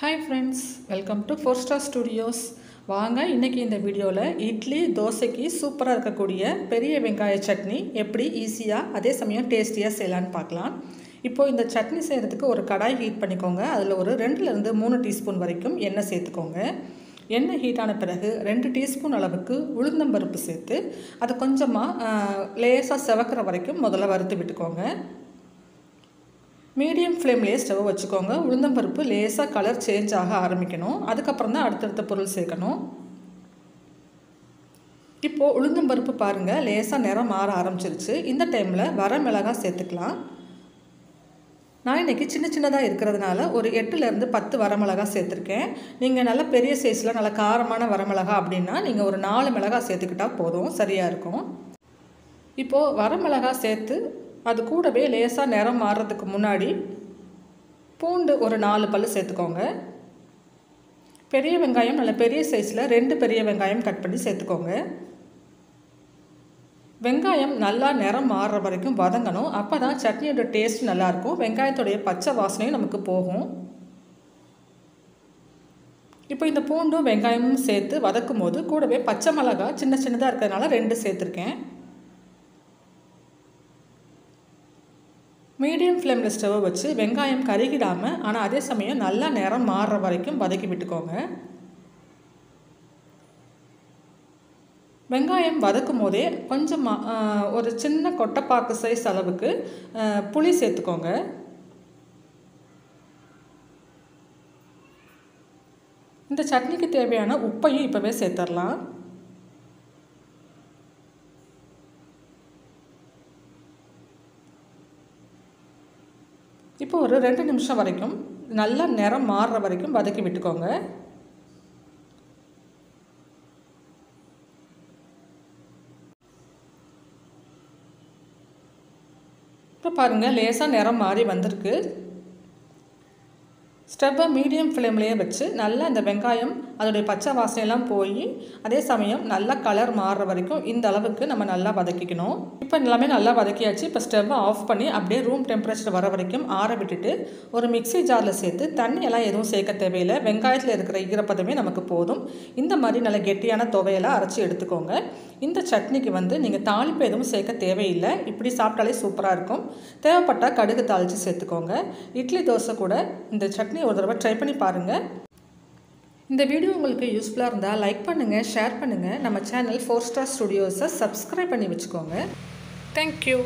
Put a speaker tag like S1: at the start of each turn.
S1: hi friends welcome to four star studios வாங்க இன்றைக்கி இந்த வீடியோவில் இட்லி தோசைக்கு சூப்பராக இருக்கக்கூடிய பெரிய வெங்காய சட்னி எப்படி ஈஸியாக அதே சமயம் டேஸ்டியாக செய்யலான்னு பார்க்கலாம் இப்போது இந்த சட்னி செய்கிறதுக்கு ஒரு கடாய் ஹீட் பண்ணிக்கோங்க அதில் ஒரு ரெண்டுலேருந்து மூணு டீஸ்பூன் வரைக்கும் எண்ணெய் சேர்த்துக்கோங்க எண்ணெய் ஹீட் ஆன பிறகு ரெண்டு டீஸ்பூன் அளவுக்கு உளுந்தம்பருப்பு சேர்த்து அது கொஞ்சமாக லேசாக செவக்கிற வரைக்கும் முதல்ல வறுத்து விட்டுக்கோங்க மீடியம் ஃப்ளேம்லேயே ஸ்டவ் வச்சுக்கோங்க உளுந்தம்பருப்பு லேசாக கலர் சேஞ்ச் ஆக ஆரம்பிக்கணும் அதுக்கப்புறம் தான் அடுத்தடுத்த பொருள் சேர்க்கணும் இப்போது உளுந்தம்பருப்பு பாருங்கள் லேசாக நிறம் மாற ஆரம்பிச்சிருச்சு இந்த டைமில் வர மிளகாய் சேர்த்துக்கலாம் நான் இன்றைக்கி சின்ன சின்னதாக இருக்கிறதுனால ஒரு எட்டுலேருந்து பத்து வரமிளகாய் சேர்த்துருக்கேன் நீங்கள் நல்ல பெரிய சைஸில் நல்ல காரமான வரமிளகா அப்படின்னா நீங்கள் ஒரு நாலு மிளகாய் சேர்த்துக்கிட்டால் போதும் சரியாக இருக்கும் இப்போது வரமிளகாய் சேர்த்து அது கூடவே லேசாக நிறம் மாறுறதுக்கு முன்னாடி பூண்டு ஒரு நாலு பல் சேர்த்துக்கோங்க பெரிய வெங்காயம் நல்ல பெரிய சைஸில் ரெண்டு பெரிய வெங்காயம் கட் பண்ணி சேர்த்துக்கோங்க வெங்காயம் நல்லா நிறம் மாறுற வரைக்கும் வதங்கணும் அப்போ தான் சட்னியோட டேஸ்ட் நல்லாயிருக்கும் வெங்காயத்துடைய பச்சை வாசனையும் நமக்கு போகும் இப்போ இந்த பூண்டும் வெங்காயமும் சேர்த்து வதக்கும் போது கூடவே பச்சை மிளகா சின்ன சின்னதாக இருக்கிறதுனால ரெண்டு சேர்த்துருக்கேன் மீடியம் ஃப்ளேமில் ஸ்டவ்வை வச்சு வெங்காயம் கருகிடாமல் ஆனால் அதே சமயம் நல்லா நிறம் மாறுற வரைக்கும் வதக்கி விட்டுக்கோங்க வெங்காயம் வதக்கும் போதே கொஞ்சம் ஒரு சின்ன கொட்டைப்பாக்கு சைஸ் அளவுக்கு புளி சேர்த்துக்கோங்க இந்த சட்னிக்கு தேவையான உப்பையும் இப்போவே சேர்த்துடலாம் இப்போ ஒரு ரெண்டு நிமிஷம் வரைக்கும் நல்லா நிறம் மாறுற வரைக்கும் வதக்கி விட்டுக்கோங்க இப்போ பாருங்கள் லேசாக நிறம் மாறி வந்திருக்கு ஸ்டவ்வை மீடியம் ஃப்ளேம்லேயே வச்சு நல்லா இந்த வெங்காயம் அதோடைய பச்சை வாசனையெல்லாம் போய் அதே சமயம் நல்லா கலர் மாறுற வரைக்கும் இந்த அளவுக்கு நம்ம நல்லா வதக்கிக்கணும் இப்போ எல்லாமே நல்லா வதக்கியாச்சு இப்போ ஸ்டவ்வை ஆஃப் பண்ணி அப்படியே ரூம் டெம்பரேச்சர் வர வரைக்கும் ஆற விட்டுட்டு ஒரு மிக்சி ஜாரில் சேர்த்து தண்ணியெல்லாம் எதுவும் சேர்க்க தேவையில்லை வெங்காயத்தில் இருக்கிற ஈரப்பதமே நமக்கு போதும் இந்த மாதிரி நல்ல கெட்டியான துவையெல்லாம் அரைச்சி எடுத்துக்கோங்க இந்த சட்னிக்கு வந்து நீங்கள் தாளிப்பு எதுவும் சேர்க்க தேவையில்லை இப்படி சாப்பிட்டாலே சூப்பராக இருக்கும் தேவைப்பட்டால் கடுகு தாளித்து சேர்த்துக்கோங்க இட்லி தோசை கூட இந்த சட்னி ஒரு தடவை ட்ரை பண்ணி பாருங்கள் இந்த வீடியோ உங்களுக்கு யூஸ்ஃபுல்லாக இருந்தால் லைக் பண்ணுங்கள் ஷேர் பண்ணுங்கள் நம்ம சேனல் ஃபோர் ஸ்டார் ஸ்டுடியோஸை சப்ஸ்கிரைப் பண்ணி வச்சுக்கோங்க தேங்க்யூ